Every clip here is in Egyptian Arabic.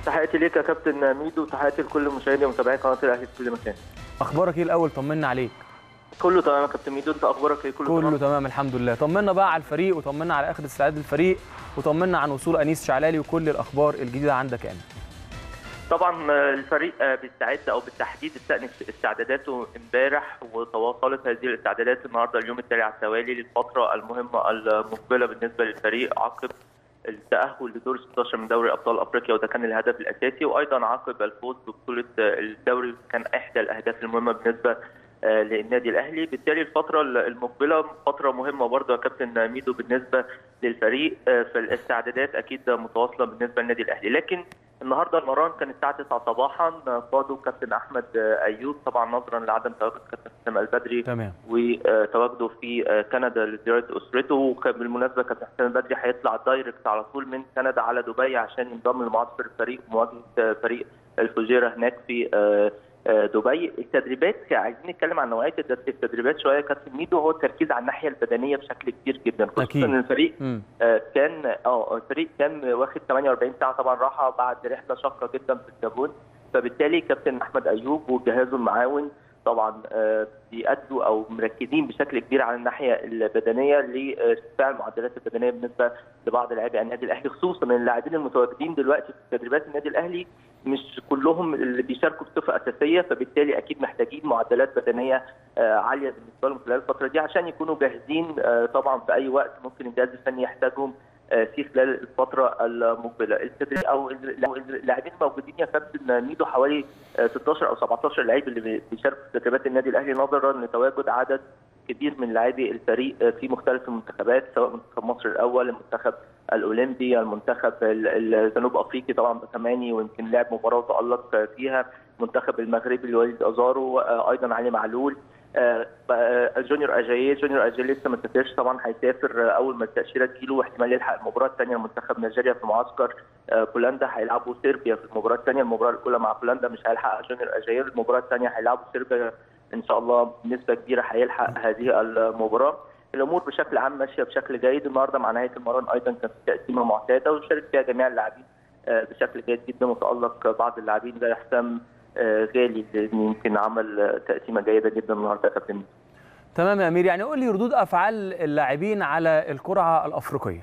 تحياتي ليك يا كابتن ميدو وتحياتي لكل مشاهدي ومتابعي قناه الاهلي في كل مكان اخبارك ايه الاول طمنا عليك كله تمام يا كابتن ميدو انت اخبارك ايه كله, كله تمام تمام الحمد لله طمنا بقى على الفريق وطمنا على اخر استعداد الفريق وطمنا عن وصول انيس شعلالي وكل الاخبار الجديده عندك يعني طبعا الفريق بيستعد او بالتحديد استأنف استعداداته امبارح وتواصلت هذه الاستعدادات النهارده اليوم التالي على التوالي للفتره المهمه المقبله بالنسبه للفريق عقب التأهل لدور 16 من دوري أبطال أفريقيا وده كان الهدف الأساسي وأيضا عقب الفوز ببطولة الدوري كان إحدى الأهداف المهمة بالنسبة للنادي الاهلي بالتالي الفتره المقبله فتره مهمه برضه يا كابتن ميدو بالنسبه للفريق فالاستعدادات اكيد متواصله بالنسبه للنادي الاهلي لكن النهارده المران كان الساعه 9 صباحا قادوا كابتن احمد ايوب طبعا نظرا لعدم تواجد كابتن حسام البدري تمام وتواجده في كندا لزياره اسرته وبالمناسبه كابتن حسام البدري هيطلع دايركت على طول من كندا على دبي عشان ينضم لمعسكر الفريق ومواجهه فريق الفجيره هناك في دبي التدريبات عايزين نتكلم عن نوعيه التدريبات شويه كابتن ميدو هو التركيز على الناحيه البدنيه بشكل كبير جدا خصوصا ان الفريق مم. كان اه الفريق كان واخد 48 ساعه طبعا راحه بعد رحله شاقه جدا في الجابون فبالتالي كابتن احمد ايوب وجهازه المعاون طبعا بيأدوا او مركزين بشكل كبير على الناحيه البدنيه لارتفاع المعدلات البدنيه بالنسبه لبعض لاعبي النادي الاهلي خصوصا ان اللاعبين المتواجدين دلوقتي في تدريبات النادي الاهلي مش كلهم اللي بيشاركوا بصفه اساسيه فبالتالي اكيد محتاجين معدلات بدنيه عاليه بالنسبه لهم خلال الفتره دي عشان يكونوا جاهزين طبعا في اي وقت ممكن الجهاز الفني يحتاجهم في خلال الفتره المقبله التدريب او اللاعبين الموجودين يا كابتن ميدو حوالي 16 او 17 لعيب اللي بيشاركوا في تدريبات النادي الاهلي نظرا لتواجد عدد كبير من لاعبي الفريق في مختلف المنتخبات سواء منتخب مصر الاول المنتخب الاولمبي المنتخب الجنوب افريقي طبعا بثماني ويمكن لعب مباراه وتالق فيها المنتخب المغربي الوليد ازارو ايضا علي معلول جونيور اجاييه جونيور اجاييه لسه ما سافرش طبعا هيسافر اول ما التاشيره تجيله واحتمال يلحق المباراه الثانيه لمنتخب نيجيريا في معسكر بولندا هيلعبوا صربيا في المباراه الثانيه المباراه الاولى مع بولندا مش هيلحق جونيور اجاييه المباراه الثانيه هيلعبوا صربيا ان شاء الله بنسبه كبيره هيلحق هذه المباراه الامور بشكل عام ماشيه بشكل جيد النهارده مع نهايه المران ايضا كانت تقسيمه معتاده وشارك فيها جميع اللاعبين بشكل جيد جدا وتالق بعض اللاعبين زي حسام غالي اللي يمكن عمل تقسيمه جيده جدا النهارده يا كابتن تمام يا امير يعني قول لي ردود افعال اللاعبين على القرعه الافريقيه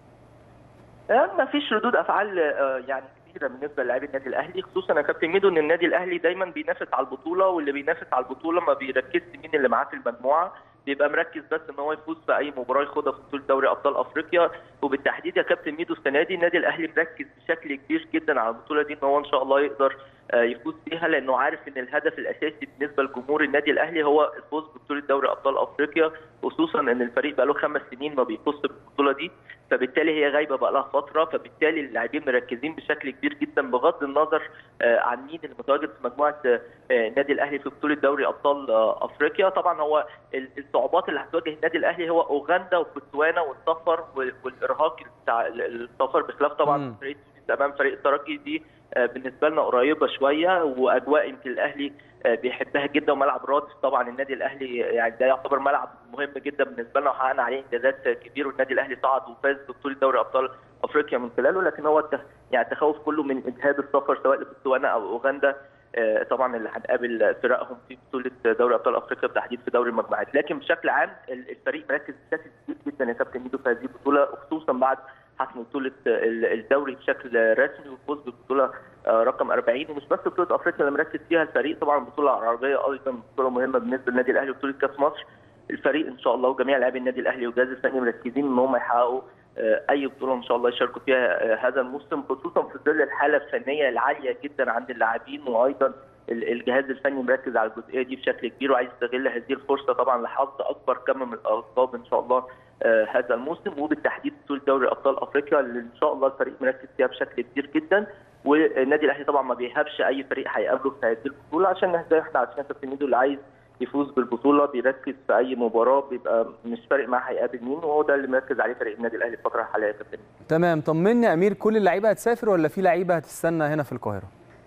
ما فيش ردود افعال يعني كبيره بالنسبه للاعبي النادي الاهلي خصوصا يا كابتن ميدو ان النادي الاهلي دايما بينافس على البطوله واللي بينافس على البطوله ما بيركزش مين اللي معاه في المجموعه بيبقى مركز بس ان هو يفوز في اي مباراه ياخدها في بطوله دوري ابطال افريقيا وبالتحديد يا كابتن ميدو السنه دي النادي الاهلي مركز بشكل كبير جدا على البطوله دي ان هو ان شاء الله يقدر يفوز فيها لانه عارف ان الهدف الاساسي بالنسبه لجمهور النادي الاهلي هو الفوز ببطوله دوري ابطال افريقيا خصوصا ان الفريق بقى له خمس سنين ما بيفوزش بالبطوله دي فبالتالي هي غايبه بقى لها فتره فبالتالي اللاعبين مركزين بشكل كبير جدا بغض النظر عن مين اللي متواجد في مجموعه النادي الاهلي في بطوله دوري ابطال افريقيا طبعا هو الصعوبات اللي هتواجه النادي الاهلي هو اوغندا وبوتسوانا والسفر والارهاق بتاع السفر بخلاف طبعا فريق امام فريق الترجي دي بالنسبه لنا قريبه شويه واجواء يمكن الاهلي بيحبها جدا وملعب رادس طبعا النادي الاهلي يعني ده يعتبر ملعب مهم جدا بالنسبه لنا وحققنا عليه انجازات كبيره والنادي الاهلي صعد وفاز ببطوله دوري ابطال افريقيا من خلاله لكن هو يعني التخوف كله من اجهاد السفر سواء لبوتسوانا او اوغندا طبعا اللي هنقابل فرقهم في بطوله دوري ابطال افريقيا بالتحديد في دوري المجموعات لكن بشكل عام الفريق مركز بشكل كبير جدا يا كابتن ميدو في هذه البطوله خصوصا بعد حسم بطوله الدوري بشكل رسمي والفوز بالبطوله رقم 40 ومش بس بطوله افريقيا اللي مركز فيها الفريق طبعا البطوله العربيه ايضا بطوله مهمه بالنسبه للنادي الاهلي وبطوله كاس مصر الفريق ان شاء الله وجميع لاعبي النادي الاهلي والجهاز الفني مركزين ان هم يحققوا اي بطوله ان شاء الله يشاركوا فيها هذا الموسم خصوصا في ظل الحاله الفنيه العاليه جدا عند اللاعبين وايضا الجهاز الفني مركز على الجزئيه دي بشكل كبير وعايز يستغل هذه الفرصه طبعا لحظ اكبر كم من الالقاب ان شاء الله هذا الموسم وبالتحديد بطوله دوري ابطال افريقيا اللي ان شاء الله الفريق مركز فيها بشكل كبير جدا والنادي الاهلي طبعا ما بيهابش اي فريق هيقابله في هذه البطوله عشان زي احنا عارفين كابتن ميدو اللي عايز يفوز بالبطوله بيركز في اي مباراه بيبقى مش فارق معاه هيقابل مين وهو ده اللي مركز عليه فريق النادي الاهلي الفتره الحاليه يا كابتن تمام طمني يا امير كل اللعيبه هتسافر ولا في لعيبه هتستنى هنا في القاهره؟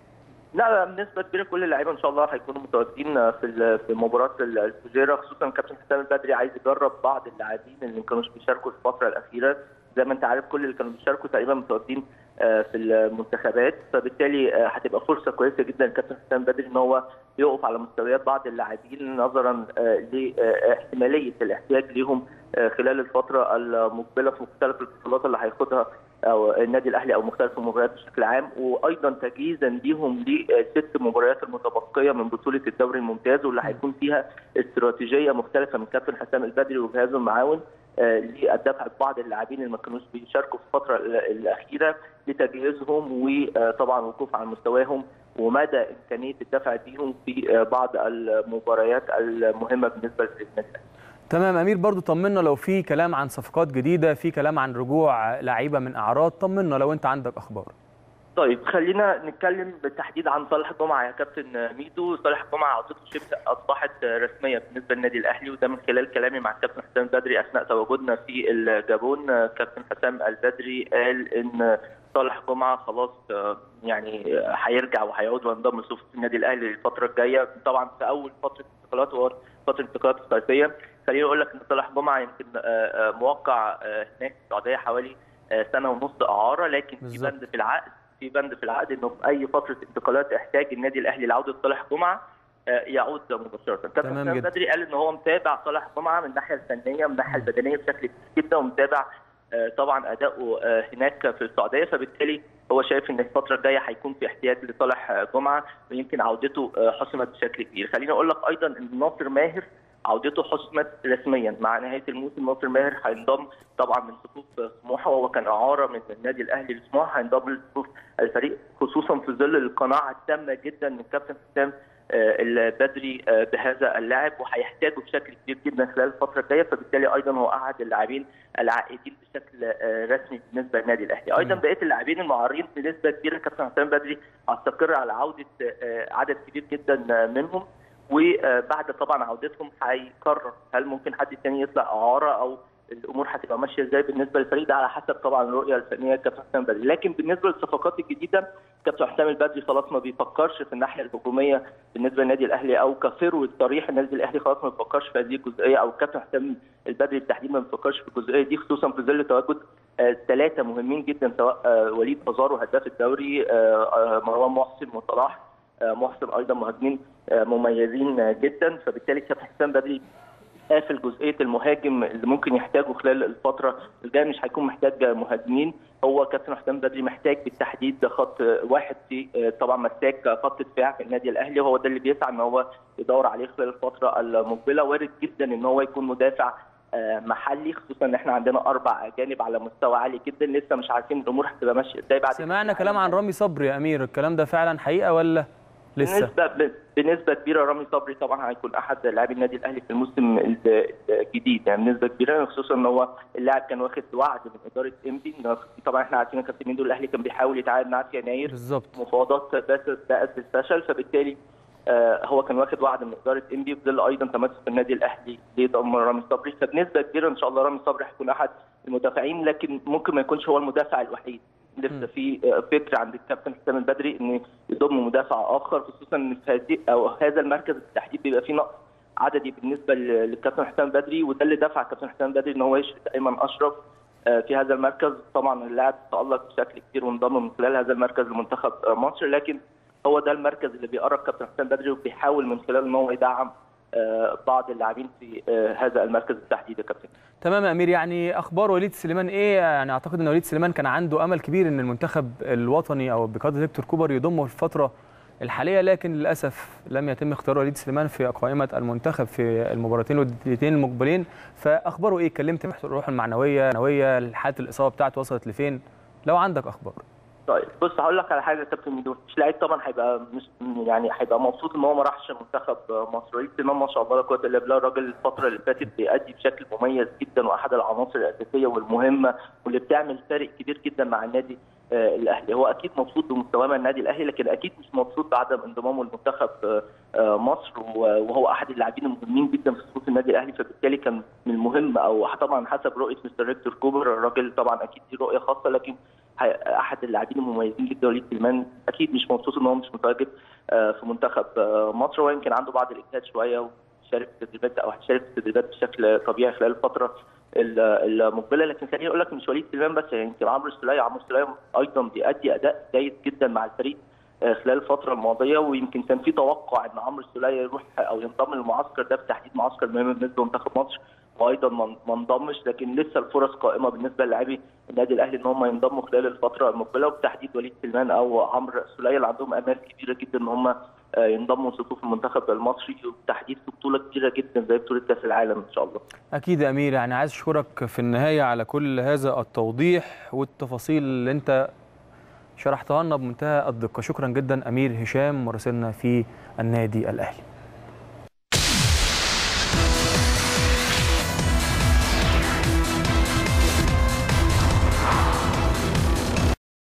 لا لا بنسبه كبيره كل اللعيبه ان شاء الله هيكونوا متواجدين في في مباراه الفجيره خصوصا كابتن حسام البدري عايز يجرب بعض اللاعبين اللي ما كانوش بيشاركوا في الفتره الاخيره زي ما انت عارف كل اللي كانوا بيشاركوا تقريبا متواجدين في المنتخبات فبالتالي هتبقى فرصه كويسه جدا لكابتن حسام بدري ان هو يقف على مستويات بعض اللاعبين نظرا لاحتماليه الاحتياج ليهم خلال الفتره المقبله في مختلف البطولات اللي هياخدها او النادي الاهلي او مختلف المباريات بشكل عام وايضا تجهيزا ليهم لست مباريات المتبقيه من بطوله الدوري الممتاز واللي هيكون فيها استراتيجيه مختلفه من كابتن حسام البدري وجهازه المعاون للدفع بعض اللاعبين اللي ما كانوش بيشاركوا في الفتره الاخيره لتجهيزهم وطبعا الوقوف على مستواهم ومدى امكانيه الدفع بيهم في بعض المباريات المهمه بالنسبه للنادي تمام امير برضو طمنا لو في كلام عن صفقات جديده في كلام عن رجوع لعيبه من اعراض طمنا لو انت عندك اخبار طيب خلينا نتكلم بالتحديد عن صالح جمعه يا كابتن ميدو صالح جمعه عودته شبه اصبحت رسميه بالنسبه للنادي الاهلي وده من خلال كلامي مع الكابتن حسام البدري اثناء تواجدنا في الجابون كابتن حسام البدري قال ان صالح جمعه خلاص يعني هيرجع وهيعود وينضم لصفوف النادي الاهلي الفتره الجايه طبعا في اول فتره انتقالات وهو فتره انتقالات الصيفيه خليني اقول لك ان صالح جمعه يمكن موقع هناك في السعوديه حوالي سنه ونص اعاره لكن في بند في العقد في بند في العقد انه في اي فتره انتقالات احتاج النادي الاهلي لعوده صالح جمعه يعود مباشره. كابتن حسام بدري قال ان هو متابع صالح جمعه من الناحيه الفنيه من الناحيه البدنيه بشكل كبير جدا ومتابع طبعا اداؤه هناك في السعوديه فبالتالي هو شايف ان الفتره الجايه هيكون في احتياج لصالح جمعه ويمكن عودته حسمت بشكل كبير. خليني اقول لك ايضا ان ناصر ماهر عودته حسمت رسميا مع نهايه الموسم ناصر ماهر هينضم طبعا من صفوف سموحه وهو كان اعاره من النادي الاهلي لسموحه هينضم لصفوف الفريق خصوصا في ظل القناعه التامه جدا من كابتن حسام البدري بهذا اللاعب وهيحتاجه بشكل كبير جدا خلال الفتره الجايه فبالتالي ايضا هو احد اللاعبين العائدين بشكل رسمي بالنسبه للنادي الاهلي ايضا بقيه اللاعبين المعارين بنسبه كبيره كابتن حسام بدري هتستقر على عوده عدد كبير جدا منهم وبعد طبعا عودتهم هيقرر هل ممكن حد تاني يطلع اعاره او الامور هتبقى ماشيه ازاي بالنسبه للفريق ده على حسب طبعا الرؤيه الفنيه كابتن حسام البدري لكن بالنسبه للصفقات الجديده كابتن حسام البدري خلاص ما بيفكرش في الناحيه الهجوميه بالنسبه للنادي الاهلي او كثروه صريح النادي الاهلي خلاص ما بيفكرش في هذه الجزئيه او كابتن حسام البدري بالتحديد ما بيفكرش في الجزئيه دي خصوصا في ظل تواجد ثلاثه مهمين جدا سواء وليد ازارو هداف الدوري مروان محسن وصلاح محسن ايضا مهاجمين مميزين جدا فبالتالي كابتن حسام بدري قافل جزئيه المهاجم اللي ممكن يحتاجه خلال الفتره الجايه مش هيكون محتاج مهاجمين هو كابتن حسام بدري محتاج بالتحديد خط واحد في طبعا مساك خط دفاع في النادي الاهلي وهو ده اللي بيسعى ان هو يدور عليه خلال الفتره المقبله وارد جدا ان هو يكون مدافع محلي خصوصا ان احنا عندنا اربع اجانب على مستوى عالي جدا لسه مش عارفين الامور هتبقى ماشيه ازاي بعد سمعنا كلام عن رامي صبري يا امير الكلام ده فعلا حقيقه ولا لسه بنسبه بنسبه كبيره رامي صبري طبعا هيكون احد لاعبي النادي الاهلي في الموسم الجديد يعني بنسبه كبيره خصوصا ان هو اللاعب كان واخد وعد من اداره انبي طبعا احنا عارفين كابتن ميدو الاهلي كان بيحاول يتعاقد معاه في يناير بالظبط مفاوضات بس بقت بالفشل فبالتالي آه هو كان واخد وعد من اداره انبي في ظل ايضا تمسك النادي الاهلي لضم رامي صبري فبنسبه كبيره ان شاء الله رامي صبري هيكون احد المدافعين لكن ممكن ما يكونش هو المدافع الوحيد لسه في فكر عند الكابتن حسام البدري ان يضم مدافع اخر خصوصا ان في هذه او هذا المركز بالتحديد بيبقى فيه نقص عددي بالنسبه للكابتن حسام البدري وده اللي دفع الكابتن حسام البدري ان هو يشرك ايمن اشرف في هذا المركز طبعا اللاعب تالق بشكل كبير وانضم من خلال هذا المركز لمنتخب مصر لكن هو ده المركز اللي بيقرب كابتن حسام البدري وبيحاول من خلاله ان هو يدعم بعض اللاعبين في هذا المركز بالتحديد يا كابتن تمام يا امير يعني اخبار وليد سليمان ايه يعني اعتقد ان وليد سليمان كان عنده امل كبير ان المنتخب الوطني او بقياده هيكتور كوبر يضمه في الفتره الحاليه لكن للاسف لم يتم اختيار وليد سليمان في قائمه المنتخب في المباراتين والوديتين المقبلين فاخباره ايه اتكلمت الروح المعنويه نويه حاله الاصابه بتاعته وصلت لفين لو عندك اخبار طيب بص هقول لك على حاجه يا كابتن ميدو مش لعيب طبعا هيبقى مش يعني هيبقى مبسوط ان هو ما راحش منتخب مصر وليد سليمان ما شاء الله لا قوه الا بالله الراجل الفتره اللي فاتت بيأدي بشكل مميز جدا واحد العناصر الاساسيه والمهمه واللي بتعمل فارق كبير جدا مع النادي الاهلي هو اكيد مبسوط بمستواه مع النادي الاهلي لكن اكيد مش مبسوط بعدم انضمامه لمنتخب مصر وهو احد اللاعبين المهمين جدا في صفوف النادي الاهلي فبالتالي كان من المهم او طبعا حسب رؤيه مستر هيكتور كوبر الراجل طبعا اكيد دي رؤيه خاصه لكن احد اللاعبين المميزين جدا وليد سليمان اكيد مش مبسوط ان هو مش متواجد في منتخب مصر ويمكن عنده بعض الاجهاد شويه وشارك في التدريبات او هيشارك في التدريبات بشكل طبيعي خلال الفتره المقبله لكن خليني اقول لك مش وليد سليمان بس يعني يمكن عمرو السوليه عمرو السوليه ايضا بيأدي اداء جيد جدا مع الفريق خلال الفتره الماضيه ويمكن كان في توقع ان عمرو السوليه يروح او ينضم للمعسكر ده بالتحديد معسكر مهم بالنسبه لمنتخب مصر وايضا ما انضمش لكن لسه الفرص قائمه بالنسبه للاعبي النادي الاهلي ان هم ينضموا خلال الفتره المقبله وبالتحديد وليد سليمان او عمرو السوليه اللي عندهم امال كبيره جدا ان هم ينضموا لصفوف المنتخب المصري وبالتحديد في بطوله كبيره جدا زي بطوله كاس العالم ان شاء الله. اكيد يا امير يعني عايز اشكرك في النهايه على كل هذا التوضيح والتفاصيل اللي انت شرحتها لنا بمنتهى الدقه، شكرا جدا امير هشام مراسلنا في النادي الاهلي.